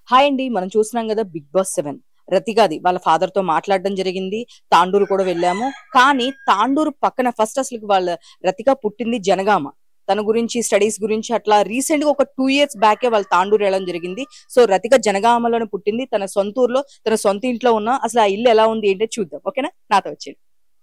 Hi అండి మనం చూస్తున్నాం కదా బిగ్ బాస్ సెవెన్ రతిగాది వాళ్ళ ఫాదర్ తో మాట్లాడడం జరిగింది తాండూరు కూడా వెళ్ళాము కానీ తాండూరు పక్కన ఫస్ట్ అసలు వాళ్ళ రతిక పుట్టింది జనగామ తన గురించి స్టడీస్ గురించి అట్లా రీసెంట్ గా ఒక టూ ఇయర్స్ బ్యాకే వాళ్ళు తాండూరు వెళ్ళడం జరిగింది సో రతిక జనగామలోనే పుట్టింది తన సొంత ఊర్లో తన సొంత ఇంట్లో ఉన్న అసలు ఆ ఇల్లు ఎలా ఉంది ఏంటో చూద్దాం ఓకేనా నాతో వచ్చేది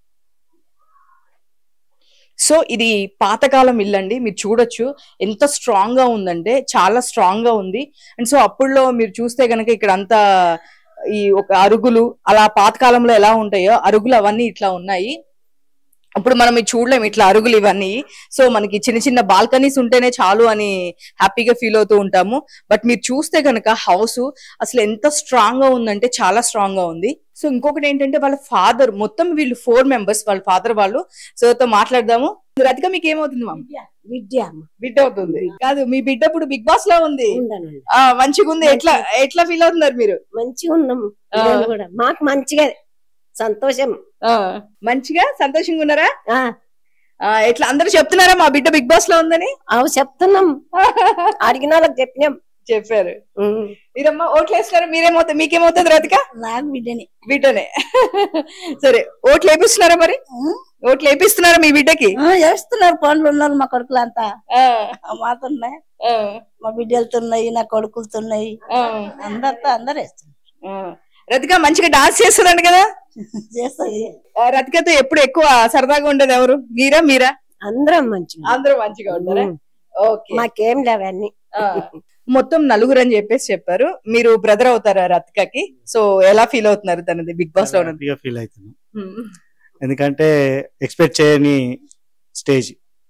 సో ఇది పాతకాలం ఇల్లు అండి మీరు చూడొచ్చు ఎంత స్ట్రాంగ్ గా ఉందంటే చాలా స్ట్రాంగ్ గా ఉంది అండ్ సో అప్పుడులో మీరు చూస్తే గనక ఇక్కడ అంతా ఈ ఒక అరుగులు అలా పాతకాలంలో ఎలా ఉంటాయో అరుగులు అవన్నీ ఇట్లా ఉన్నాయి అప్పుడు మనం ఇది చూడలేం ఇట్లా అరుగులు ఇవన్నీ సో మనకి చిన్న చిన్న బాల్కనీస్ ఉంటేనే చాలు అని హ్యాపీగా ఫీల్ అవుతూ ఉంటాము బట్ మీరు చూస్తే గనక హౌస్ అసలు ఎంత స్ట్రాంగ్ గా ఉందంటే చాలా స్ట్రాంగ్ గా ఉంది సో ఇంకొకటి ఏంటంటే వాళ్ళ ఫాదర్ మొత్తం వీళ్ళు ఫోర్ మెంబర్స్ వాళ్ళ ఫాదర్ వాళ్ళు సో తో మాట్లాడదాము రతిక మీకు ఏమవుతుంది మామ విద్య బిడ్డ అవుతుంది కాదు మీ బిడ్డ ఇప్పుడు బిగ్ బాస్ లో ఉంది ఉండనండి ఆ మంచిగా ఉంది ఎట్లా ఎట్లా ఫీల్ అవుతున్నారు మీరు మంచిగా ఉన్నాం ఆ. మేము కూడా మాకు మంచిగా సంతోషం ఆ మంచిగా సంతోషంగా ఉన్నారా ఆ ఆ, ఎట్లా అందరూ చెప్తున్నారా మా బిడ్డ బిగ్ బాస్ లో ఉందని అవు చెప్తున్నాం అడిగిన వాళ్ళకి చెప్పినాం చెప్పారు ఉమ్. మీరమ్మా ఓట్లు వేస్తున్నారా మీరేమవుతుంది మీకేమవుతుంది రతిక నాకు బిడ్డని బిడ్డనే సరే ఓట్లు వేపిస్తున్నారా మరి ఓట్లు వేపిస్తున్నారా మీ బిడ్డకి చేస్తున్నారు పనులు ఉన్నారు మా కొడుకులు అంతా ఆ, మాతున్నాయి ఆ, మా బిడ్డలుతున్నాయి నా కొడుకులుతున్నాయి ఆ, అందరితో అందరు వేస్తున్నారు ఆ. రతిక మంచిగా డాన్స్ చేస్తుందంట కదా చేస్తుంది ఆ, రతికతో ఎప్పుడు ఎక్కువ సరదాగా ఉండేది ఎవరు మీరా మీరా అందరం మంచిగా అందరూ మంచిగా ఉంటారా ఉమ్. ఓకే మాకేం లేవన్నీ ఆ, మొత్తం నలుగురు అని చెప్పేసి చెప్పారు మీరు బ్రదర్ అవుతారా రతికకి సో ఎలా ఫీల్ అవుతున్నారు తనది బిగ్ బాస్ లో ఉన్నది హ్యాపీగా ఫీల్ అవుతున్నాం ఎందుకంటే ఎక్స్పెక్ట్ చేయని స్టేజ్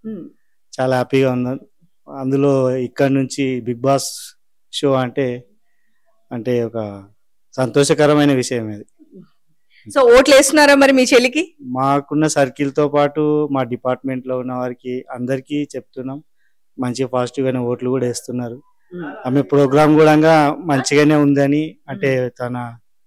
చాలా హ్యాపీగా ఉంది అందులో ఇక్కడ నుంచి బిగ్ బాస్ షో అంటే అంటే ఒక సంతోషకరమైన విషయం అది సో ఓట్లు వేస్తున్నారా మరి మీ చెల్లికి మాకున్న సర్కిల్ తో పాటు మా డిపార్ట్మెంట్ లో ఉన్న వారికి అందరికీ చెప్తున్నాం మంచి పాజిటివ్ గానే ఓట్లు కూడా వేస్తున్నారు ఆమె ప్రోగ్రామ్ కూడా మంచిగానే ఉందని అంటే తన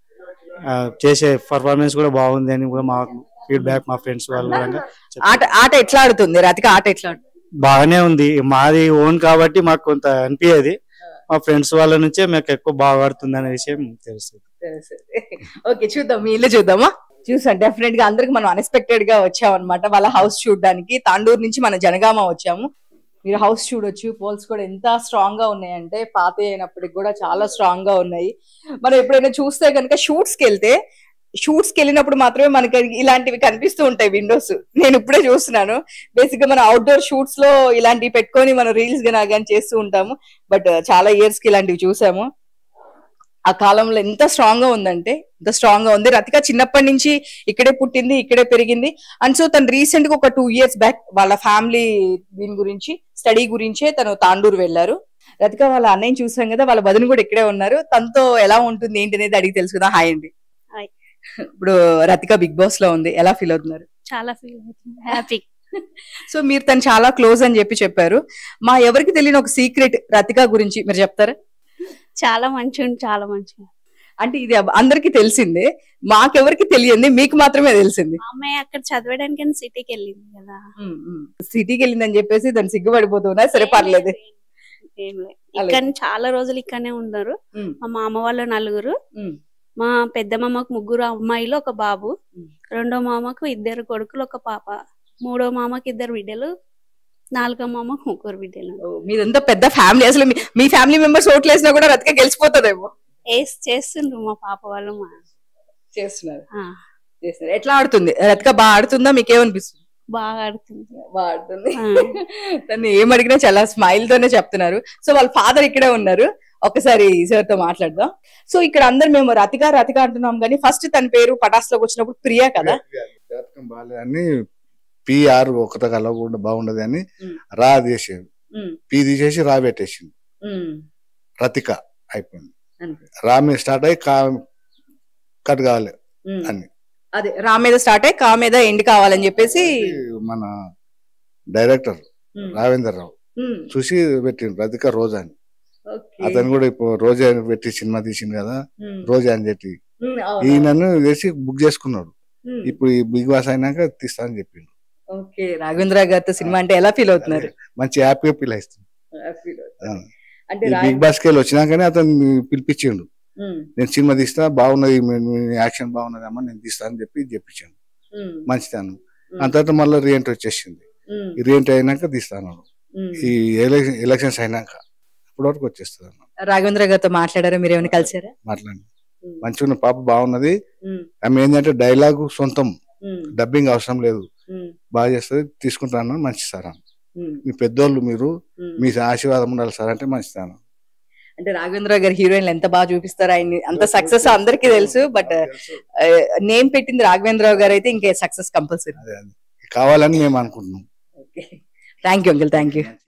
ఆ, చేసే పర్ఫార్మెన్స్ కూడా బాగుంది అని కూడా మా ఫీడ్బ్యాక్ మా ఫ్రెండ్స్ వాళ్ళు కూడా చెప్తున్నారు. ఆట ఆట ఎట్లా ఆడుతుంది రతిక ఆట ఎట్లా ఆడుతుంది బాగానే ఉంది మాది ఓన్ కాబట్టి మాకు కొంత అనిపించేది మా ఫ్రెండ్స్ వాళ్ళ నుంచే మాకు ఎక్కువ బాగా ఆడుతుంది అనే విషయం తెలుస్తుంది ఓకే చూద్దాం మీ ఇల్లు చూద్దామా చూసాం డెఫినెట్ గా అందరికి మనం అన్ఎక్స్పెక్టెడ్ గా వచ్చాం అనమాట వాళ్ళ హౌస్ చూడడానికి తాండూరు నుంచి మన జనగామ వచ్చాము మీరు హౌస్ చూడొచ్చు పోల్స్ కూడా ఎంత స్ట్రాంగ్ గా ఉన్నాయంటే పాత అయినప్పటికి కూడా చాలా స్ట్రాంగ్ గా ఉన్నాయి మనం ఎప్పుడైనా చూస్తే కనుక షూట్స్ కి వెళ్తే షూట్స్ కి వెళ్ళినప్పుడు మాత్రమే మనకి ఇలాంటివి కనిపిస్తూ ఉంటాయి విండోస్ నేను ఇప్పుడే చూస్తున్నాను బేసిక్ గా మన అవుట్డోర్ షూట్స్ లో ఇలాంటివి పెట్టుకొని మనం రీల్స్ కానీ చేస్తూ ఉంటాము బట్ చాలా ఇయర్స్ కి ఇలాంటివి చూసాము ఆ కాలంలో ఎంత స్ట్రాంగ్ గా ఉందంటే ఎంత స్ట్రాంగ్ గా ఉంది రతిక చిన్నప్పటి నుంచి ఇక్కడే పుట్టింది ఇక్కడే పెరిగింది అండ్ సో తను రీసెంట్ గా ఒక టూ ఇయర్స్ బ్యాక్ వాళ్ళ ఫ్యామిలీ దీని గురించి స్టడీ గురించే తను తాండూరు వెళ్ళారు రతిక వాళ్ళ అన్నయ్య చూసాం కదా వాళ్ళ వదిన కూడా ఇక్కడే ఉన్నారు తనతో ఎలా ఉంటుంది ఏంటి అనేది అడిగి తెలుసుకుందాం హాయ్ అండి Hi. ఇప్పుడు రతిక బిగ్ బాస్ లో ఉంది ఎలా ఫీల్ అవుతున్నారు చాలా ఫీల్ అవుతుంది హ్యాపీ సో మీరు తను చాలా క్లోజ్ అని చెప్పి చెప్పారు మా ఎవరికి తెలియని ఒక సీక్రెట్ రతిక గురించి మీరు చెప్తారా చాలా మంచిగా చాలా మంచిగా అంటే ఇది అందరికి తెలిసిందే మాకెవరికి తెలియంది మీకు మాత్రమే తెలిసింది మా అమ్మాయి అక్కడ చదవడానికి సిటీకి వెళ్ళింది కదా సిటీకి వెళ్ళిందని చెప్పేసి దాన్ని సిగ్గుపడిపోతున్నా సరే పర్లేదు ఏం లేదు ఇక్కడ చాలా రోజులు ఇక్కడనే ఉన్నారు ఉమ్, మా మామ వాళ్ళ నలుగురు ఉమ్, మా పెద్ద మామకు ముగ్గురు అమ్మాయిలు ఒక బాబు ఉమ్. రెండో మామకు ఇద్దరు కొడుకులు ఒక పాప మూడో మామకి ఇద్దరు బిడ్డలు నాలుగో మామకు ముగ్గురు బిడ్డలు ఓ, మీదంతా పెద్ద ఫ్యామిలీ అసలు మీ- మీ ఫ్యామిలీ మెంబర్స్ ఓట్లు వేసినా కూడా రతిక గెలిచిపోతుందేమో వేసి చేస్తుండ్రు మా పాప వాళ్ళు మా చేస్తున్నారు ఆ, చేస్తున్నారు ఎట్లా ఆడుతుంది రతిక బాగా ఆడుతుందా మీకేమనిపిస్తుంది బాగా ఆడుతుంది బాగా ఆడుతుంది ఆ. తను ఏం అడిగినా చాలా స్మైల్ తోనే చెప్తున్నారు సో వాళ్ళ ఫాదర్ ఇక్కడే ఉన్నారు ఒకసారి సార్ తో మాట్లాడదాం సో ఇక్కడ అందరు మేము రతిక రతిక అంటున్నాం కానీ ఫస్ట్ తన పేరు పటాస్ లోకి వచ్చినప్పుడు ప్రియా కదా జాతకం బాగాలేదని పిఆర్ ఒకట కలవకుండా బాగుండదు అని ఉమ్. రా తీసేది ఉమ్, పి తీసేసి రా పెట్టేసింది ఉమ్, రతిక అయిపోయింది అంతే. రా మీద స్టార్ట్ అయ్యి కా కట్ కావాలి ఉమ్. అని అదే రా మీద స్టార్ట్ అయ్యి కా మీద ఎండ్ కావాలని చెప్పేసి మన డైరెక్టర్ ఉమ్, రావేందర్ రావు ఉమ్, చూసి పెట్టిండు రతిక రోజా అని ఓకే. అతను కూడా ఇప్పుడు రోజా అని పెట్టి సినిమా తీసిండు కదా ఉమ్, రోజా అని చెప్పి ఉమ్, అవును. ఈయనను చేసి బుక్ చేసుకున్నాడు ఉమ్, ఇప్పుడు ఈ బిగ్ బాస్ అయినాక తీస్తా అని చెప్పిండు ఓకే రాఘవేంద్ర గారితో సినిమా అంటే ఎలా ఫీల్ అవుతున్నారు మంచి హ్యాపీగా ఫీల్ అవుతుంది Feel అవుతున్నారు. అంటే ఈ రాయ- బిగ్ బాస్ కి వచ్చినాకనే అతను పిలిపించిండు ఉమ్, నేను సినిమా తీస్తా బాగున్నది మీ- మీ యాక్షన్ బాగున్నది అమ్మ నేను తీస్తా అని చెప్పి చెప్పించాను ఉమ్, మంచిదాను ఉమ్, అంత తర్వాత మళ్ళీ రీఎంట్రీ వచ్చేసింది ఉమ్, ఈ రీఎంట్రీ అయినాక తీస్తాను ఉమ్. ఈ ఎలక్షన్ ఎలక్షన్స్ అయినాక అప్పటి వరకు వచ్చేస్తుంది అన్న రాఘవేంద్ర గారితో మాట్లాడారా మీరు ఏమైనా కలిసారా మాట్లాడి ఉమ్, మంచిగా ఉన్న పాప బాగున్నది ఉమ్, ఆమె ఏంటంటే డైలాగ్ సొంతం ఉమ్, డబ్బింగ్ అవసరం లేదు ఉమ్, బాగా చేస్తుంది తీసుకుంటాను మంచి సార్ అన్న. ఉమ్, మీ పెద్దోళ్ళు మీరు ఉమ్. మీ ఆశీర్వాదం ఉండాలి సార్ అంటే మంచిదాను అంటే రాఘవేంద్ర గారి హీరోయిన్లు ఎంత బాగా చూపిస్తారు ఆయన అంత సక్సెస్ అందరికీ తెలుసు బట్ నేమ్ పెట్టింది రాఘవేంద్రరావు గారు అయితే ఇంకా సక్సెస్ కంపల్సరీ అదే అదే కావాలని మేము అనుకుంటున్నాం thank you uncle thank you